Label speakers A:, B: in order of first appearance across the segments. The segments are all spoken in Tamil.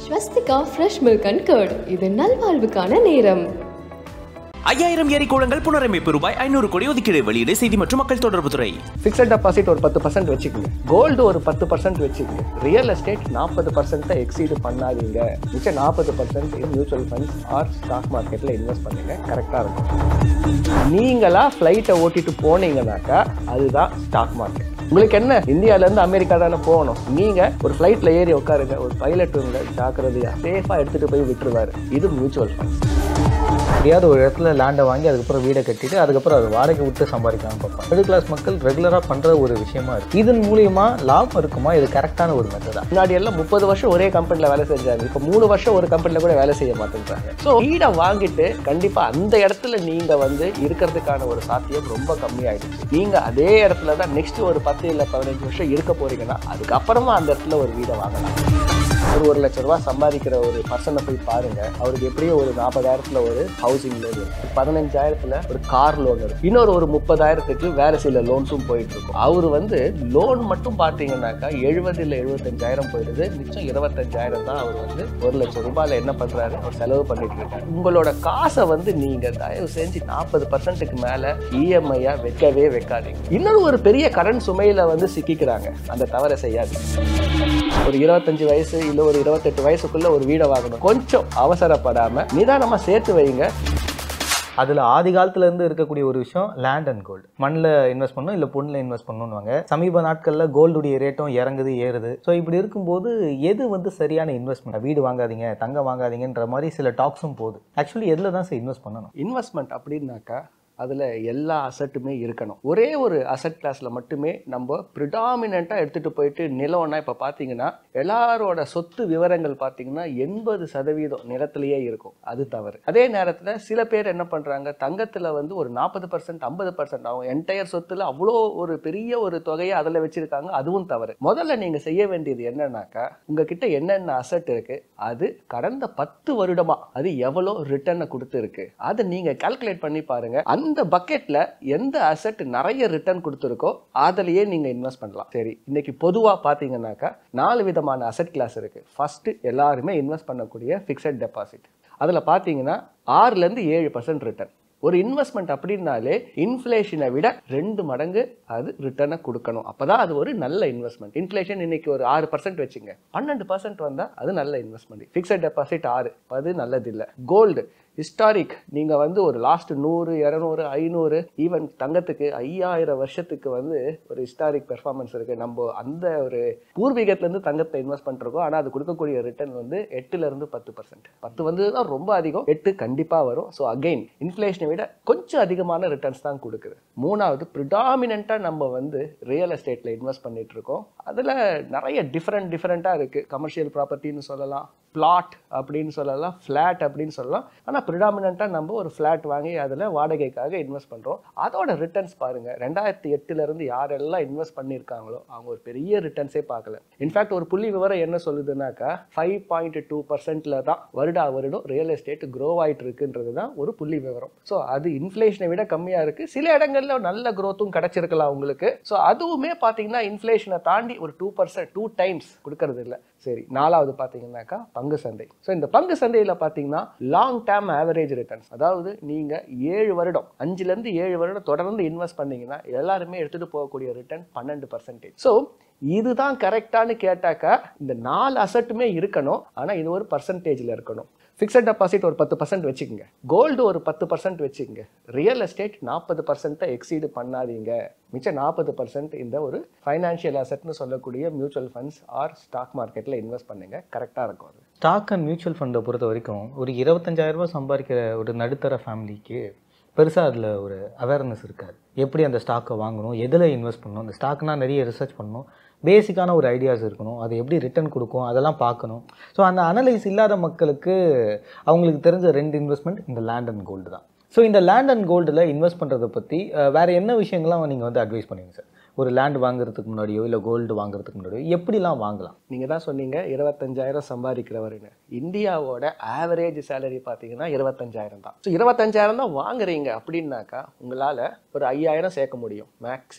A: swastika fresh milk and curd இது நல்வாழ்வுக்கான நேரம்
B: ஐயாயிரம் ஏரி கூடங்கள் புனரமைப்பு ரூபாய் ஐநூறு கோடி ஒதுக்கீடு வெளியீடு செய்தி மற்றும் மக்கள் தொடர்புத்துறை
C: ஃபிக்ஸட் டெபாசிட் ஒரு பத்து பர்சன்ட் வச்சுக்கோங்க கோல்டு ஒரு பத்து பர்சன்ட் வச்சுக்கோங்க ரியல் எஸ்டேட் நாற்பது பர்சன்ட்டை எக்ஸீடு பண்ணாதீங்க மிச்சம் நாற்பது percent mutual funds or stock மார்க்கெட்டில் இன்வெஸ்ட் பண்ணுங்க கரெக்டாக இருக்கும் நீங்களா ஃப்ளைட்டை ஓட்டிட்டு போனீங்கன்னாக்கா அதுதான் ஸ்டாக் மார்க்கெட் உங்களுக்கு என்ன இந்தியால இருந்து அமெரிக்கா தானே போகணும் நீங்க ஒரு ஃப்ளைட்ல ஏறி உட்காருங்க ஒரு பைலட் உங்களை ஜாக்கிரதையா சேஃபா எடுத்துட்டு போய் விட்டுருவாரு இது மியூச்சுவல் ஃபண்ட்ஸ்
D: எப்படியாவது ஒரு இடத்துல லேண்டை வாங்கி அதுக்கப்புறம் வீடை கட்டிட்டு அதுக்கப்புறம் அது வாடகை விட்டு சம்பாதிக்கலாம்னு பார்ப்பாங்க மிடில் கிளாஸ் மக்கள் ரெகுலராக பண்ணுற ஒரு விஷயமா இருக்கு இதன் மூலியமா லாபம் இருக்குமா இது கரெக்டான ஒரு மெத்தடா
C: முன்னாடி எல்லாம் முப்பது வருஷம் ஒரே கம்பெனில வேலை செஞ்சாங்க இப்போ மூணு வருஷம் ஒரு கம்பெனில கூட வேலை செய்ய மாட்டேன்றாங்க ஸோ வீடை வாங்கிட்டு கண்டிப்பா அந்த இடத்துல நீங்க வந்து இருக்கிறதுக்கான ஒரு சாத்தியம் ரொம்ப கம்மியாயிடுச்சு நீங்க அதே இடத்துல தான் நெக்ஸ்ட் ஒரு பத்து இல்லை பதினஞ்சு வருஷம் இருக்க போறீங்கன்னா அதுக்கப்புறமா அந்த இடத்துல ஒரு வீடை வாங்கலாம் ஒரு ஒரு லட்ச ரூபா சம்பாதிக்கிற ஒரு பர்சனை போய் பாருங்க அவருக்கு எப்படியும் ஒரு நாற்பதாயிரத்துல ஒரு ஹவுசிங் லோன் இருக்கு பதினஞ்சாயிரத்துல ஒரு கார் லோன் இருக்கு இன்னொரு ஒரு முப்பதாயிரத்துக்கு வேற சில லோன்ஸும் போயிட்டு இருக்கும் அவர் வந்து லோன் மட்டும் பார்த்தீங்கன்னாக்கா எழுபது இல்லை எழுபத்தஞ்சாயிரம் போயிடுது மிச்சம் இருபத்தஞ்சாயிரம் தான் அவர் வந்து ஒரு லட்சம் ரூபாயில என்ன பண்றாரு அவர் செலவு பண்ணிட்டு இருக்காரு உங்களோட காசை வந்து நீங்க தயவு செஞ்சு நாற்பது பர்சன்ட்டுக்கு மேல இஎம்ஐயா வைக்கவே வைக்காதீங்க இன்னொரு ஒரு பெரிய கடன் சுமையில வந்து சிக்கிக்கிறாங்க அந்த தவறை செய்யாதீங்க ஒரு இருபத்தஞ்சு வயசு இல்ல ஒரு இருபத்தெட்டு வயசுக்குள்ள ஒரு வீடை வாங்கணும் கொஞ்சம் அவசரப்படாம நிதானமா சேர்த்து வைங்க
D: அதில் ஆதி காலத்துல இருந்து இருக்கக்கூடிய ஒரு விஷயம் லேண்ட் அண்ட் கோல்டு மண்ணில் இன்வெஸ்ட் பண்ணணும் இல்லை பொண்ணில் இன்வெஸ்ட் பண்ணணும்னுவாங்க சமீப நாட்களில் கோல்டுடைய ரேட்டும் இறங்குது ஏறுது ஸோ இப்படி இருக்கும்போது எது வந்து சரியான இன்வெஸ்ட்மெண்ட் வீடு வாங்காதீங்க தங்கம் வாங்காதீங்கன்ற மாதிரி சில டாக்ஸும் போகுது ஆக்சுவலி எதில் தான் சார் இன்வெஸ்ட் பண்ணணும்
C: இன்வெஸ்ட்மெண்ட் அப்படின்னாக்கா அதில் எல்லா அசட்டுமே இருக்கணும் ஒரே ஒரு அசட் கிளாஸில் மட்டுமே நம்ம ப்ரிடாமினண்ட்டாக எடுத்துகிட்டு போயிட்டு நிலம்னா இப்போ பார்த்தீங்கன்னா எல்லாரோட சொத்து விவரங்கள் பார்த்தீங்கன்னா எண்பது சதவீதம் நிலத்திலேயே இருக்கும் அது தவறு அதே நேரத்தில் சில பேர் என்ன பண்ணுறாங்க தங்கத்தில் வந்து ஒரு நாற்பது பர்சன்ட் ஐம்பது பர்சன்ட் அவங்க என்டையர் சொத்துல அவ்வளோ ஒரு பெரிய ஒரு தொகையை அதில் வச்சுருக்காங்க அதுவும் தவறு முதல்ல நீங்கள் செய்ய வேண்டியது என்னன்னாக்கா உங்ககிட்ட என்னென்ன அசட் இருக்கு அது கடந்த பத்து வருடமா அது எவ்வளோ ரிட்டர்னை கொடுத்துருக்கு அதை நீங்கள் கால்குலேட் பண்ணி பாருங்க அந்த பக்கெட்ல எந்த அசெட் நிறைய ரிட்டர்ன் கொடுத்துருக்கோ அதுலயே நீங்க இன்வெஸ்ட் பண்ணலாம் சரி இன்னைக்கு பொதுவா பாத்தீங்கன்னாக்கா நாலு விதமான அசெட் கிளாஸ் இருக்கு ஃபர்ஸ்ட் எல்லாருமே இன்வெஸ்ட் பண்ணக்கூடிய ஃபிக்ஸட் டெபாசிட் அதுல பாத்தீங்கன்னா ஆறுல இருந்து ஏழு பர்சன்ட் ரிட்டர்ன் ஒரு இன்வெஸ்ட்மெண்ட் அப்படின்னாலே இன்ஃப்ளேஷனை விட ரெண்டு மடங்கு அது ரிட்டர்னை கொடுக்கணும் அப்பதான் அது ஒரு நல்ல இன்வெஸ்ட்மெண்ட் இன்ஃப்ளேஷன் இன்னைக்கு ஒரு ஆறு பர்சன்ட் வச்சுங்க பன்னெண்டு பர்சன்ட் வந்தா அது நல்ல இன்வெஸ்ட்மெண்ட் ஃபிக்ஸட் டெபாசிட் ஆறு அது நல்லது இல்லை கோல்டு ஹிஸ்டாரிக் நீங்கள் வந்து ஒரு லாஸ்ட் நூறு இரநூறு ஐநூறு ஈவன் தங்கத்துக்கு ஐயாயிரம் வருஷத்துக்கு வந்து ஒரு ஹிஸ்டாரிக் பெர்ஃபார்மன்ஸ் இருக்குது நம்ம அந்த ஒரு பூர்வீகத்துலேருந்து தங்கத்தை இன்வெஸ்ட் பண்ணிருக்கோம் ஆனால் அது கொடுக்கக்கூடிய ரிட்டர்ன் வந்து எட்டுலேருந்து பத்து பர்சன்ட் பத்து வந்து தான் ரொம்ப அதிகம் எட்டு கண்டிப்பாக வரும் ஸோ அகெயின் இன்ஃப்ளேஷனை விட கொஞ்சம் அதிகமான ரிட்டர்ன்ஸ் தான் கொடுக்குது மூணாவது ப்ரிடாமினண்ட்டாக நம்ம வந்து ரியல் எஸ்டேட்டில் இன்வெஸ்ட் பண்ணிட்டு இருக்கோம் அதில் நிறைய டிஃப்ரெண்ட் டிஃப்ரெண்ட்டாக இருக்குது கமர்ஷியல் ப்ராப்பர்ட்டின்னு சொல்லலாம் பிளாட் அப்படின்னு சொல்லலாம் ஃப்ளாட் அப்படின்னு சொல்லலாம் ஆனால் ப்ரிடாமினண்ட்டாக நம்ம ஒரு ஃப்ளாட் வாங்கி அதில் வாடகைக்காக இன்வெஸ்ட் பண்ணுறோம் அதோட ரிட்டர்ன்ஸ் பாருங்கள் ரெண்டாயிரத்தி எட்டுலேருந்து யாரெல்லாம் இன்வெஸ்ட் பண்ணியிருக்காங்களோ அவங்க ஒரு பெரிய ரிட்டர்ன்ஸே பார்க்கல இன்ஃபேக்ட் ஒரு புள்ளி விவரம் என்ன சொல்லுதுன்னாக்கா ஃபைவ் பாயிண்ட் டூ பர்சன்ட்ல தான் வருடா வருடம் ரியல் எஸ்டேட் க்ரோ ஆயிட்டு இருக்குன்றது தான் ஒரு புள்ளி விவரம் ஸோ அது இன்ஃப்ளேஷனை விட கம்மியாக இருக்குது சில இடங்கள்ல நல்ல க்ரோத்தும் கிடைச்சிருக்கலாம் உங்களுக்கு ஸோ அதுவுமே பார்த்தீங்கன்னா இன்ஃப்ளேஷனை தாண்டி ஒரு டூ பர்சன்ட் டூ டைம்ஸ் கொடுக்கறது இல்லை சரி நாலாவது பார்த்தீங்கன்னாக்கா பங்கு சந்தை ஸோ இந்த பங்கு சந்தையில் பார்த்தீங்கன்னா லாங் டேர்ம் ஆவரேஜ் ரிட்டர்ன்ஸ் அதாவது நீங்கள் ஏழு வருடம் அஞ்சுலேருந்து ஏழு வருடம் தொடர்ந்து இன்வெஸ்ட் பண்ணீங்கன்னா எல்லாருமே எடுத்துகிட்டு போகக்கூடிய ரிட்டர்ன் பன்னெண்டு பர்சன்டேஜ் ஸோ இதுதான் கரெக்டானு கேட்டாக்கா இந்த நாலு அசட்டுமே இருக்கணும் ஆனால் இது ஒரு பர்சன்டேஜில் இருக்கணும் ஃபிக்ஸட் டெபாசிட் ஒரு பத்து பர்சன்ட் வச்சுக்கோங்க கோல்டு ஒரு பத்து பர்சன்ட் வச்சுக்கோங்க ரியல் எஸ்டேட் நாற்பது பர்சன்ட்டை எக்ஸீடு பண்ணாதீங்க மிச்சம் நாற்பது பர்சன்ட் இந்த ஒரு ஃபைனான்ஷியல் அசட்னு சொல்லக்கூடிய மியூச்சுவல் ஃபண்ட்ஸ் ஆர் ஸ்டாக் மார்க்கெட்டில் இன்வெஸ்ட் பண்ணுங்க கரெக்டாக இருக்கும் அது
D: ஸ்டாக் அண்ட் மியூச்சுவல் ஃபண்டை பொறுத்த வரைக்கும் ஒரு இருபத்தஞ்சாயிரம் ரூபாய் சம்பாதிக்கிற ஒரு நடுத்தர ஃபேமிலிக்கு பெருசாக அதில் ஒரு அவேர்னஸ் இருக்காது எப்படி அந்த ஸ்டாக்கை வாங்கணும் எதில் இன்வெஸ்ட் பண்ணணும் அந்த ஸ்டாக்னா நிறைய ரிசர்ச் பண்ணணும் பேசிக்கான ஒரு ஐடியாஸ் இருக்கணும் அது எப்படி ரிட்டர்ன் கொடுக்கும் அதெல்லாம் பார்க்கணும் ஸோ அந்த அனலைஸ் இல்லாத மக்களுக்கு அவங்களுக்கு தெரிஞ்ச ரெண்டு இன்வெஸ்ட்மெண்ட் இந்த லேண்ட் அண்ட் கோல்டு தான் ஸோ இந்த லேண்ட் அண்ட் கோல்டில் இன்வெஸ்ட் பண்ணுறதை பற்றி வேறு என்ன விஷயங்கள்லாம் நீங்கள் வந்து அட்வைஸ் பண்ணுவீங்க சார் ஒரு லேண்ட் வாங்குறதுக்கு முன்னாடியோ இல்லை கோல்டு வாங்குறதுக்கு முன்னாடியோ எப்படிலாம் வாங்கலாம்
C: நீங்கள் தான் சொன்னீங்க இருபத்தஞ்சாயிரம் சம்பாதிக்கிறவருன்னு இந்தியாவோட ஆவரேஜ் சேலரி பார்த்தீங்கன்னா இருபத்தஞ்சாயிரம் தான் ஸோ இருபத்தஞ்சாயிரம் தான் வாங்குறீங்க அப்படின்னாக்கா உங்களால் ஒரு ஐயாயிரம் சேர்க்க முடியும் மேக்ஸிமம்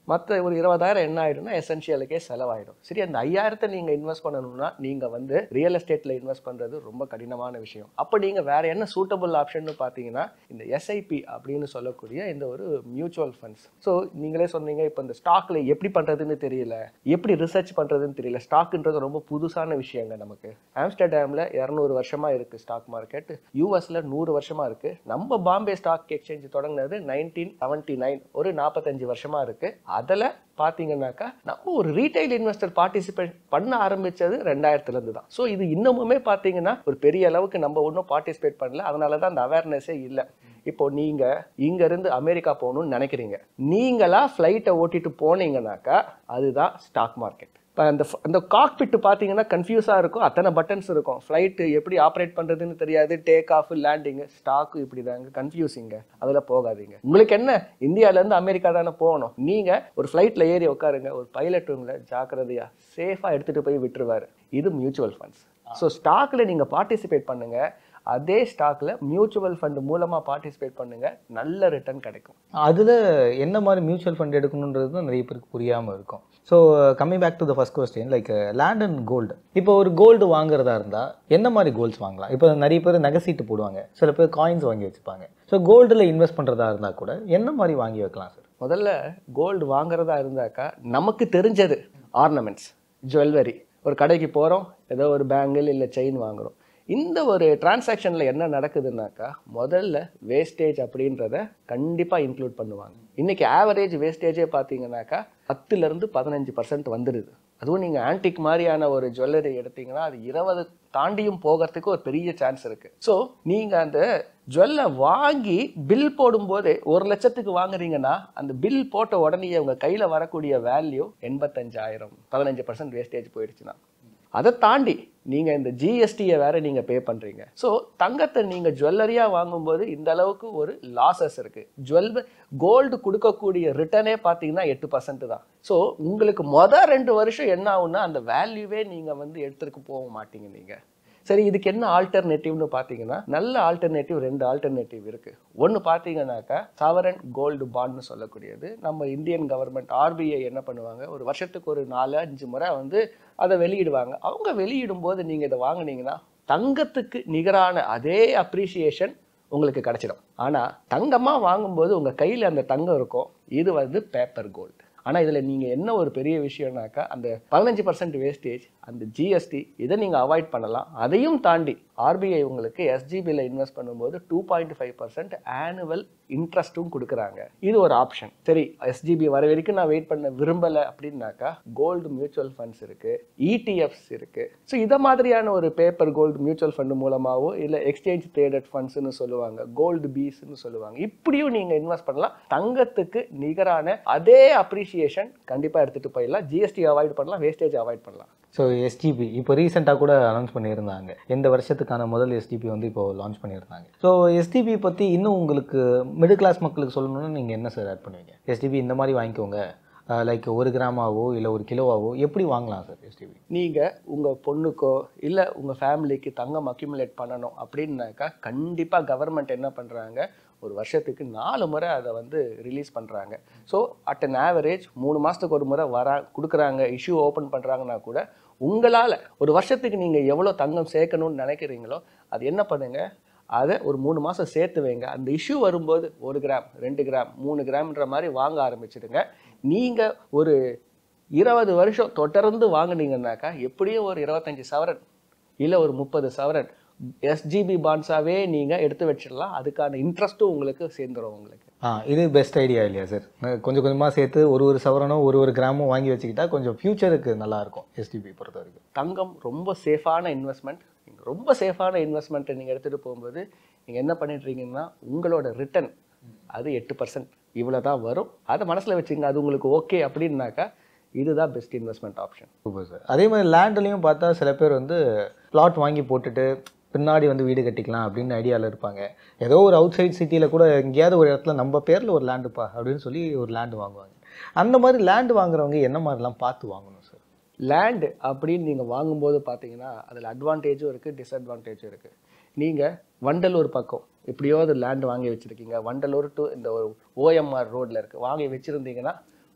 C: மற்ற ஒரு இருபதாயிரம் என்ன ஆயிடும்னா எசென்ஷியலுக்கே செலவாயிடும் சரி அந்த ஐயாயிரத்தை நீங்கள் இன்வெஸ்ட் பண்ணணும்னா நீங்கள் வந்து ரியல் எஸ்டேட்டில் இன்வெஸ்ட் பண்ணுறது ரொம்ப கடினமான விஷயம் அப்போ நீங்கள் வேற என்ன சூட்டபிள் ஆப்ஷன் பார்த்தீங்கன்னா இந்த எஸ்ஐபி அப்படின்னு சொல்லக்கூடிய இந்த ஒரு மியூச்சுவல் ஃபண்ட்ஸ் ஸோ நீங்களே சொன்னீங்க இப்போ இந்த ஸ்டாக்ல எப்படி பண்ணுறதுன்னு தெரியல எப்படி ரிசர்ச் பண்ணுறதுன்னு தெரியல ஸ்டாக்ன்றது ரொம்ப புதுசான விஷயங்க நமக்கு ஆம்ஸ்டர்டாமில் இரநூறு வருஷமாக இருக்குது ஸ்டாக் மார்க்கெட் யூஎஸில் நூறு வருஷமாக இருக்குது நம்ம பாம்பே ஸ்டாக் எக்ஸ்சேஞ்ச் தொடங்கினது நைன்டீன் செவன்ட்டி நைன் ஒரு நாற்பத்தஞ்சு வருஷமாக இருக்குது அதில் பார்த்தீங்கன்னாக்கா நம்ம ஒரு ரீட்டைல் இன்வெஸ்டர் பார்ட்டிசிபேட் பண்ண ஆரம்பிச்சது ரெண்டாயிரத்துலேருந்து தான் ஸோ இது இன்னமுமே பார்த்தீங்கன்னா ஒரு பெரிய அளவுக்கு நம்ம ஒன்றும் பார்ட்டிசிபேட் பண்ணல அதனால தான் அந்த அவேர்னஸே இல்லை இப்போ நீங்க இங்க இருந்து அமெரிக்கா போகணும்னு நினைக்கிறீங்க நீங்களா ஃப்ளைட்டை ஓட்டிட்டு போனீங்கன்னாக்கா அதுதான் ஸ்டாக் மார்க்கெட் இப்போ அந்த ஃப- அந்த காக்பிட் பார்த்தீங்கன்னா கன்ஃபியூஸாக இருக்கும் அத்தனை பட்டன்ஸ் இருக்கும் ஃப்ளைட்டு எப்படி ஆப்ரேட் பண்ணுறதுன்னு தெரியாது டேக் ஆஃப் லேண்டிங்கு ஸ்டாக்கு இப்படி தாங்க கன்ஃபியூசிங்க அதில் போகாதீங்க உங்களுக்கு என்ன இந்தியாவிலேருந்து அமெரிக்கா தானே போகணும் நீங்கள் ஒரு ஃப்ளைட்டில் ஏறி உட்காருங்க ஒரு பைலட் உங்களை ஜாக்கிரதையாக சேஃபாக எடுத்துகிட்டு போய் விட்டுருவாரு இது மியூச்சுவல் ஃபண்ட்ஸ் ஸோ ஸ்டாக்கில் நீங்கள் பார்ட்டிசிபேட் பண்ணுங்க அதே ஸ்டாக்ல மியூச்சுவல் ஃபண்ட் மூலமாக பார்ட்டிசிபேட் பண்ணுங்க நல்ல ரிட்டர்ன் கிடைக்கும்
D: அதில் என்ன மாதிரி மியூச்சுவல் ஃபண்ட் எடுக்கணுன்றது தான் நிறைய பேருக்கு புரியாமல் இருக்கும் so coming back to the first question like land and gold இப்போ ஒரு கோல்டு வாங்குறதா இருந்தால் என்ன மாதிரி கோல்ட்ஸ் வாங்கலாம் இப்போ நிறைய பேர் நகைசீட்டு போடுவாங்க சில பேர் காயின்ஸ் வாங்கி வச்சுப்பாங்க ஸோ கோல்டில் இன்வெஸ்ட் பண்ணுறதா இருந்தால் கூட என்ன மாதிரி வாங்கி வைக்கலாம் சார்
C: முதல்ல கோல்டு வாங்குறதா இருந்தாக்கா நமக்கு தெரிஞ்சது ஆர்னமெண்ட்ஸ் ஜுவல்லரி ஒரு கடைக்கு போகிறோம் ஏதோ ஒரு பேங்கிள் இல்லை செயின் வாங்குறோம் இந்த ஒரு டிரான்சாக்ஷனில் என்ன நடக்குதுன்னாக்கா முதல்ல வேஸ்டேஜ் அப்படின்றத கண்டிப்பாக இன்க்ளூட் பண்ணுவாங்க இன்னைக்கு ஆவரேஜ் வேஸ்டேஜே பார்த்தீங்கன்னாக்கா பத்துலேருந்து பதினஞ்சு பர்சன்ட் வந்துடுது அதுவும் நீங்கள் ஆன்டிக் மாதிரியான ஒரு ஜுவல்லரி எடுத்தீங்கன்னா அது இருபது தாண்டியும் போகிறதுக்கு ஒரு பெரிய சான்ஸ் இருக்குது ஸோ நீங்கள் அந்த ஜுவல்லை வாங்கி பில் போடும்போதே ஒரு லட்சத்துக்கு வாங்குறீங்கன்னா அந்த பில் போட்ட உடனே உங்கள் கையில் வரக்கூடிய வேல்யூ எண்பத்தஞ்சாயிரம் பதினஞ்சு பர்சன்ட் வேஸ்டேஜ் போயிடுச்சுன்னா அதை தாண்டி நீங்கள் இந்த ஜிஎஸ்டியை வேற நீங்கள் பே பண்ணுறீங்க ஸோ தங்கத்தை நீங்கள் ஜுவல்லரியாக வாங்கும்போது இந்த அளவுக்கு ஒரு லாசஸ் இருக்குது ஜுவல் கோல்டு கொடுக்கக்கூடிய ரிட்டர்னே பார்த்தீங்கன்னா எட்டு பர்சன்ட் தான் ஸோ உங்களுக்கு மொதல் ரெண்டு வருஷம் என்ன ஆகும்னா அந்த வேல்யூவே நீங்கள் வந்து எடுத்துட்டு போக மாட்டீங்க நீங்கள் சரி இதுக்கு என்ன ஆல்டர்னேட்டிவ்னு பார்த்தீங்கன்னா நல்ல ஆல்டர்னேட்டிவ் ரெண்டு ஆல்டர்னேட்டிவ் இருக்கு ஒன்று பார்த்தீங்கன்னாக்கா சவரன் கோல்டு பாண்ட்னு சொல்லக்கூடியது நம்ம இந்தியன் கவர்மெண்ட் ஆர்பிஐ என்ன பண்ணுவாங்க ஒரு வருஷத்துக்கு ஒரு நாலு அஞ்சு முறை வந்து அதை வெளியிடுவாங்க அவங்க வெளியிடும் போது நீங்கள் இதை வாங்குனீங்கன்னா தங்கத்துக்கு நிகரான அதே அப்ரிசியேஷன் உங்களுக்கு கிடைச்சிடும் ஆனால் தங்கமாக வாங்கும்போது உங்கள் கையில் அந்த தங்கம் இருக்கும் இது வந்து பேப்பர் கோல்டு ஆனால் இதில் நீங்கள் என்ன ஒரு பெரிய விஷயம்னாக்கா அந்த பதினஞ்சு பர்சன்ட் வேஸ்டேஜ் அந்த ஜிஎஸ்டி இதை நீங்கள் அவாய்ட் பண்ணலாம் அதையும் தாண்டி ஆர்பிஐ உங்களுக்கு எஸ்ஜிபியில் இன்வெஸ்ட் பண்ணும்போது two point five percent annual இன்ட்ரெஸ்ட்டும் கொடுக்குறாங்க இது ஒரு ஆப்ஷன் சரி எஸ்ஜிபி வர வரைக்கும் நான் வெயிட் பண்ண விரும்பலை அப்படின்னாக்கா கோல்டு மியூச்சுவல் ஃபண்ட்ஸ் இருக்கு இடிஎஃப்ஸ் இருக்கு ஸோ இதை மாதிரியான ஒரு பேப்பர் கோல்டு மியூச்சுவல் ஃபண்ட் மூலமாகவோ இல்லை எக்ஸ்சேஞ்ச் ட்ரேடட் ஃபண்ட்ஸ்னு சொல்லுவாங்க கோல்டு பீஸ்னு சொல்லுவாங்க இப்படியும் நீங்கள் இன்வெஸ்ட் பண்ணலாம் தங்கத்துக்கு நிகரான அதே அப்ரிசியேஷன் கண்டிப்பாக எடுத்துகிட்டு போயிடலாம் ஜிஎஸ்டி அவாய்ட் பண்ணலாம் வேஸ்டேஜ் அவாய்ட் பண்ணலாம்
D: ஸோ எஸ்டிபி இப்போ ரீசெண்டாக கூட அனௌன்ஸ் பண்ணியிருந்தாங்க இந்த வருஷத்துக்கான முதல் எஸ்டிபி வந்து இப்போ லான்ச் பண்ணியிருந்தாங்க ஸோ எஸ்டிபி பற்றி இன்னும் உங்களுக்கு மிடில் கிளாஸ் மக்களுக்கு சொல்லணும்னா நீங்கள் என்ன சார் ஆட் பண்ணுவீங்க எஸ்டிபி இந்த மாதிரி வாங்கிக்கோங்க லைக் ஒரு கிராமாவோ இல்லை ஒரு கிலோவாவோ எப்படி வாங்கலாம் சார் எஸ்டிபி
C: நீங்கள் உங்கள் பொண்ணுக்கோ இல்லை உங்கள் ஃபேமிலிக்கு தங்கம் அக்யூமுலேட் பண்ணணும் அப்படின்னாக்கா கண்டிப்பாக கவர்மெண்ட் என்ன பண்ணுறாங்க ஒரு வருஷத்துக்கு நாலு முறை அதை வந்து ரிலீஸ் பண்ணுறாங்க ஸோ அட் அன் ஆவரேஜ் மூணு மாதத்துக்கு ஒரு முறை வரா கொடுக்குறாங்க இஷ்யூ ஓப்பன் பண்ணுறாங்கன்னா கூட உங்களால் ஒரு வருஷத்துக்கு நீங்கள் எவ்வளோ தங்கம் சேர்க்கணும்னு நினைக்கிறீங்களோ அது என்ன பண்ணுங்க அதை ஒரு மூணு மாதம் சேர்த்து வைங்க அந்த இஷ்யூ வரும்போது ஒரு கிராம் ரெண்டு கிராம் மூணு கிராம்ன்ற மாதிரி வாங்க ஆரம்பிச்சிடுங்க நீங்கள் ஒரு இருபது வருஷம் தொடர்ந்து வாங்குனீங்கன்னாக்கா எப்படியும் ஒரு இருபத்தஞ்சி சவரன் இல்லை ஒரு முப்பது சவரன் எஸ்ஜிபி பாண்ட்ஸாகவே நீங்கள் எடுத்து வச்சிடலாம் அதுக்கான இன்ட்ரெஸ்ட்டும் உங்களுக்கு சேர்ந்துடும் உங்களுக்கு
D: ஆ இது பெஸ்ட் ஐடியா இல்லையா சார் கொஞ்சம் கொஞ்சமாக சேர்த்து ஒரு ஒரு சவரனோ ஒரு ஒரு கிராமும் வாங்கி வச்சுக்கிட்டா கொஞ்சம் ஃப்யூச்சருக்கு நல்லாயிருக்கும் எஸ்டிபி பொறுத்த வரைக்கும்
C: தங்கம் ரொம்ப சேஃபான இன்வெஸ்ட்மெண்ட் நீங்கள் ரொம்ப சேஃபான இன்வெஸ்ட்மெண்ட்டை நீங்கள் எடுத்துகிட்டு போகும்போது நீங்கள் என்ன பண்ணிட்டுருக்கீங்கன்னா உங்களோட ரிட்டர்ன் அது எட்டு பர்சன்ட் இவ்வளோ தான் வரும் அதை மனசில் வச்சுங்க அது உங்களுக்கு ஓகே அப்படின்னாக்கா இதுதான் best investment option
D: super sir அதே மாதிரி லேண்ட்லேயும் பார்த்தா சில பேர் வந்து பிளாட் வாங்கி போட்டுட்டு பின்னாடி வந்து வீடு கட்டிக்கலாம் அப்படின்னு ஐடியாவில் இருப்பாங்க ஏதோ ஒரு அவுட் சைட் சிட்டியில் கூட எங்கேயாவது ஒரு இடத்துல நம்ம பேரில் ஒரு லேண்டுப்பா அப்படின்னு சொல்லி ஒரு லேண்டு வாங்குவாங்க அந்த மாதிரி லேண்டு வாங்குறவங்க என்ன மாதிரிலாம் பார்த்து வாங்கணும் சார்
C: லேண்டு அப்படின்னு நீங்கள் வாங்கும்போது பார்த்தீங்கன்னா அதில் அட்வான்டேஜும் இருக்குது டிஸ்அட்வான்டேஜும் இருக்குது நீங்கள் வண்டலூர் பக்கம் எப்படியோ ஒரு லேண்ட் வாங்கி வச்சுருக்கீங்க வண்டலூர் டு இந்த ஒரு ஓஎம்ஆர் ரோட்டில் இருக்குது வாங்கி வச்சுருந்தீங்கன்னா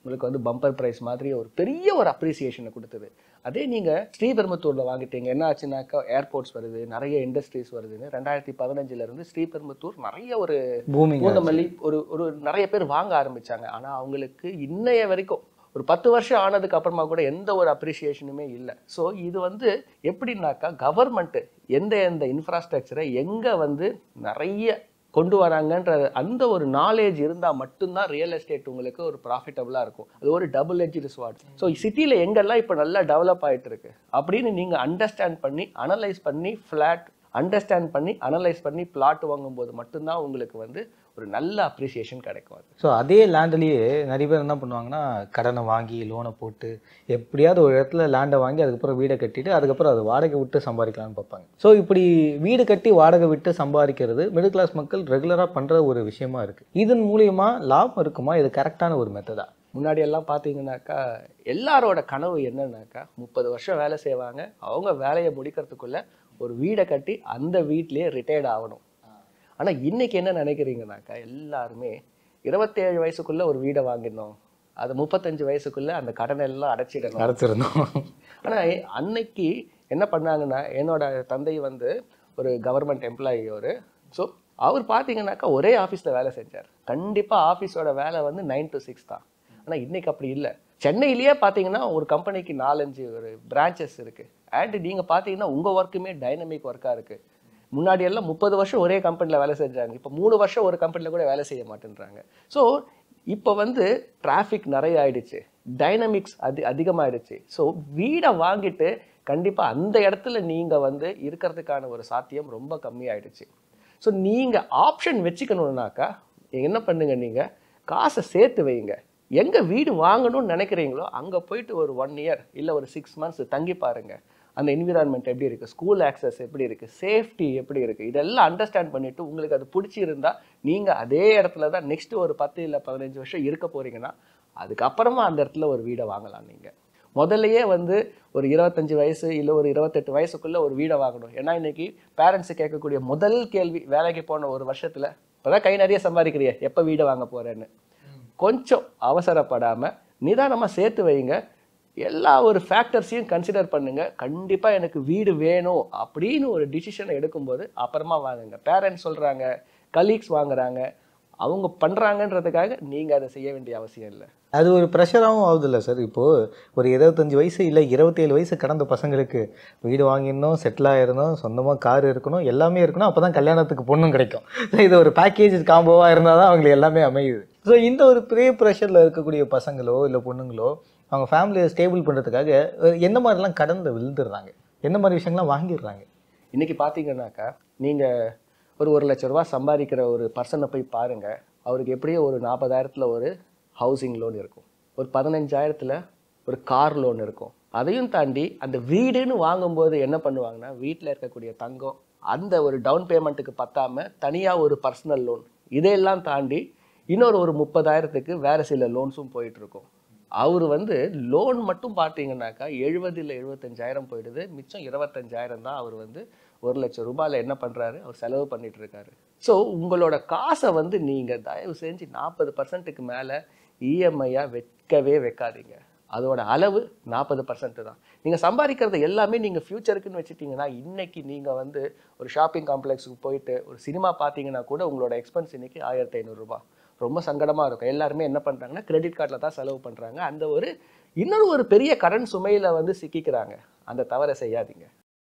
C: உங்களுக்கு வந்து பம்பர் ப்ரைஸ் மாதிரி ஒரு பெரிய ஒரு அப்ரிசியேஷனை கொடுத்தது அதே நீங்கள் ஸ்ரீபெரும்புத்தூரில் வாங்கிட்டீங்க என்ன ஆச்சுனாக்கா ஏர்போர்ட்ஸ் வருது நிறைய இண்டஸ்ட்ரீஸ் வருதுன்னு ரெண்டாயிரத்தி பதினஞ்சுல இருந்து ஸ்ரீபெரும்புத்தூர் நிறைய ஒரு
D: பூமிங்க
C: பூந்தமல்லி ஒரு ஒரு நிறைய பேர் வாங்க ஆரம்பிச்சாங்க ஆனா அவங்களுக்கு இன்னைய வரைக்கும் ஒரு பத்து வருஷம் ஆனதுக்கு அப்புறமா கூட எந்த ஒரு அப்ரிசியேஷனுமே இல்லை ஸோ இது வந்து எப்படின்னாக்கா கவர்மெண்ட் எந்த எந்த இன்ஃப்ராஸ்ட்ரக்சரை எங்க வந்து நிறைய கொண்டு வராங்கன்ற அந்த ஒரு நாலேஜ் இருந்தால் மட்டும்தான் ரியல் எஸ்டேட் உங்களுக்கு ஒரு ப்ராஃபிட்டபுளாக இருக்கும் அது ஒரு டபுள் எட்ஜ் ஸ்வாட் ஸோ சிட்டியில் எங்கெல்லாம் இப்போ நல்லா டெவலப் ஆயிட்டு இருக்கு அப்படின்னு நீங்கள் அண்டர்ஸ்டாண்ட் பண்ணி அனலைஸ் பண்ணி ஃப்ளாட் அண்டர்ஸ்டாண்ட் பண்ணி அனலைஸ் பண்ணி பிளாட் வாங்கும்போது மட்டும்தான் உங்களுக்கு வந்து ஒரு நல்ல அப்ரிசியேஷன் கிடைக்கும் அது
D: ஸோ அதே லேண்ட்லேயே நிறைய பேர் என்ன பண்ணுவாங்கன்னா கடனை வாங்கி லோனை போட்டு எப்படியாவது ஒரு இடத்துல லேண்டை வாங்கி அதுக்கப்புறம் வீடை கட்டிட்டு அதுக்கப்புறம் அது வாடகை விட்டு சம்பாதிக்கலாம்னு பார்ப்பாங்க ஸோ இப்படி வீடு கட்டி வாடகை விட்டு சம்பாதிக்கிறது மிடில் கிளாஸ் மக்கள் ரெகுலராக பண்ணுற ஒரு விஷயமா இருக்குது இதன் மூலியமா லாபம் இருக்குமா இது கரெக்டான ஒரு மெத்தடா
C: முன்னாடி எல்லாம் பார்த்தீங்கன்னாக்கா எல்லாரோட கனவு என்னன்னாக்கா முப்பது வருஷம் வேலை செய்வாங்க அவங்க வேலையை முடிக்கிறதுக்குள்ள ஒரு வீடை கட்டி அந்த வீட்லயே ரிட்டையர்ட் ஆகணும் ஆனால் இன்னைக்கு என்ன நினைக்கிறீங்கனாக்கா எல்லாருமே இருபத்தேழு வயசுக்குள்ள ஒரு வீடை வாங்கிடணும் அது முப்பத்தஞ்சு வயசுக்குள்ள அந்த கடனை எல்லாம் அடைச்சிடணும்
D: அடைச்சிருந்தோம்
C: ஆனா அன்னைக்கு என்ன பண்ணாங்கன்னா என்னோட தந்தை வந்து ஒரு கவர்மெண்ட் எம்ப்ளாயி அவர் ஸோ அவர் பார்த்தீங்கன்னாக்கா ஒரே ஆஃபீஸில் வேலை செஞ்சார் கண்டிப்பாக ஆஃபீஸோட வேலை வந்து நைன் to சிக்ஸ் தான் ஆனால் இன்னைக்கு அப்படி இல்லை சென்னையிலேயே பார்த்தீங்கன்னா ஒரு கம்பெனிக்கு நாலஞ்சு ஒரு பிரான்ச்சஸ் இருக்குது அண்ட் நீங்கள் பார்த்தீங்கன்னா உங்கள் ஒர்க்குமே டைனமிக் ஒர்க்காக இருக்குது முன்னாடி எல்லாம் முப்பது வருஷம் ஒரே கம்பெனியில் வேலை செஞ்சாங்க இப்போ மூணு வருஷம் ஒரு கம்பெனியில் கூட வேலை செய்ய மாட்டேன்றாங்க ஸோ இப்போ வந்து டிராஃபிக் நிறைய ஆயிடுச்சு டைனமிக்ஸ் அது அதிகமாயிடுச்சு ஸோ வீடை வாங்கிட்டு கண்டிப்பாக அந்த இடத்துல நீங்கள் வந்து இருக்கிறதுக்கான ஒரு சாத்தியம் ரொம்ப கம்மியாயிடுச்சு ஸோ நீங்கள் ஆப்ஷன் வச்சுக்கணுன்னாக்கா என்ன பண்ணுங்க நீங்கள் காசை சேர்த்து வைங்க எங்கே வீடு வாங்கணும்னு நினைக்கிறீங்களோ அங்கே போயிட்டு ஒரு ஒன் இயர் இல்லை ஒரு சிக்ஸ் மந்த்ஸ் தங்கி பாருங்க அந்த என்விரான்மெண்ட் எப்படி இருக்குது ஸ்கூல் ஆக்சஸ் எப்படி இருக்குது சேஃப்டி எப்படி இருக்குது இதெல்லாம் அண்டர்ஸ்டாண்ட் பண்ணிவிட்டு உங்களுக்கு அது பிடிச்சிருந்தா நீங்கள் அதே இடத்துல தான் நெக்ஸ்ட் ஒரு பத்து இல்லை பதினஞ்சு வருஷம் இருக்க போகிறீங்கன்னா அதுக்கப்புறமா அந்த இடத்துல ஒரு வீடை வாங்கலாம் நீங்கள் முதல்லயே வந்து ஒரு இருபத்தஞ்சு வயசு இல்லை ஒரு இருபத்தெட்டு வயசுக்குள்ள ஒரு வீடை வாங்கணும் ஏன்னா இன்னைக்கு பேரண்ட்ஸ் கேட்கக்கூடிய முதல் கேள்வி வேலைக்கு போன ஒரு வருஷத்துல இப்போதான் கை நிறைய சம்பாதிக்கிறிய எப்போ வீடை வாங்க போறேன்னு கொஞ்சம் அவசரப்படாம நிதானமா சேர்த்து வைங்க எல்லா ஒரு ஃபேக்டர்ஸையும் கன்சிடர் பண்ணுங்க கண்டிப்பா எனக்கு வீடு வேணும் அப்படின்னு ஒரு டிசிஷனை எடுக்கும்போது அப்புறமா வாங்குங்க பேரண்ட்ஸ் சொல்றாங்க கலீக்ஸ் வாங்குறாங்க அவங்க பண்றாங்கன்றதுக்காக நீங்க அதை செய்ய வேண்டிய அவசியம் இல்லை
D: அது ஒரு ப்ரெஷராகவும் ஆகுதுல்ல சார் இப்போது ஒரு இருபத்தஞ்சி வயசு இல்லை இருபத்தேழு வயசு கடந்த பசங்களுக்கு வீடு வாங்கிடணும் செட்டில் ஆகிடணும் சொந்தமாக கார் இருக்கணும் எல்லாமே இருக்கணும் அப்போ தான் கல்யாணத்துக்கு பொண்ணும் கிடைக்கும் ஸோ இது ஒரு பேக்கேஜ் காம்போவாக இருந்தால் தான் அவங்களுக்கு எல்லாமே அமையுது ஸோ இந்த ஒரு பெரிய ப்ரெஷரில் இருக்கக்கூடிய பசங்களோ இல்லை பொண்ணுங்களோ அவங்க ஃபேமிலியை ஸ்டேபிள் பண்ணுறதுக்காக எந்த மாதிரிலாம் கடந்து விழுந்துடுறாங்க எந்த மாதிரி விஷயங்கள்லாம் வாங்கிடுறாங்க
C: இன்னைக்கு பார்த்தீங்கன்னாக்கா நீங்க ஒரு ஒரு லட்ச ரூபா சம்பாதிக்கிற ஒரு பர்சனை போய் பாருங்க அவருக்கு எப்படியோ ஒரு நாற்பதாயிரத்துல ஒரு ஹவுசிங் லோன் இருக்கும் ஒரு பதினஞ்சாயிரத்துல ஒரு கார் லோன் இருக்கும் அதையும் தாண்டி அந்த வீடுன்னு வாங்கும்போது என்ன பண்ணுவாங்கன்னா வீட்டில் இருக்கக்கூடிய தங்கம் அந்த ஒரு டவுன் பேமெண்ட்டுக்கு பத்தாம தனியா ஒரு பர்சனல் லோன் இதையெல்லாம் தாண்டி இன்னொரு ஒரு முப்பதாயிரத்துக்கு வேற சில லோன்ஸும் போயிட்டு இருக்கும் அவர் வந்து லோன் மட்டும் பார்த்தீங்கன்னாக்கா எழுபது இல்லை எழுபத்தஞ்சாயிரம் போயிடுது மிச்சம் இருபத்தஞ்சாயிரம் தான் அவர் வந்து ஒரு லட்சம் ரூபாயில் என்ன பண்ணுறாரு அவர் செலவு பண்ணிட்டு இருக்காரு ஸோ உங்களோட காசை வந்து நீங்கள் தயவு செஞ்சு நாற்பது பர்சன்ட்டுக்கு மேலே இஎம்ஐயாக வைக்கவே வைக்காதீங்க அதோட அளவு நாற்பது பர்சன்ட் தான் நீங்கள் சம்பாதிக்கிறது எல்லாமே நீங்கள் ஃப்யூச்சருக்குன்னு வச்சுட்டீங்கன்னா இன்னைக்கு நீங்கள் வந்து ஒரு ஷாப்பிங் காம்ப்ளெக்ஸுக்கு போயிட்டு ஒரு சினிமா பார்த்தீங்கன்னா கூட உங்களோட எக்ஸ்பென்ஸ் இன்னைக்கு ஆயிரத்தி ஐநூறுரூபா ரொம்ப சங்கடமாக இருக்கும் எல்லாருமே என்ன பண்ணுறாங்கன்னா கிரெடிட் கார்டில் தான் செலவு பண்ணுறாங்க அந்த ஒரு இன்னொரு ஒரு பெரிய கடன் சுமையில் வந்து சிக்கிக்கிறாங்க அந்த தவறை செய்யாதீங்க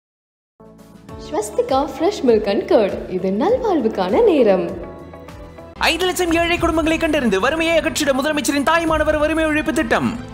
A: Swastika fresh milk and curd இது நல்வாழ்வுக்கான நேரம்
B: ஐந்து லட்சம் ஏழை குடும்பங்களை கண்டறிந்து வறுமையை அகற்றிட முதலமைச்சரின் தாய்மானவர் வறுமை ஒழிப்பு திட்டம்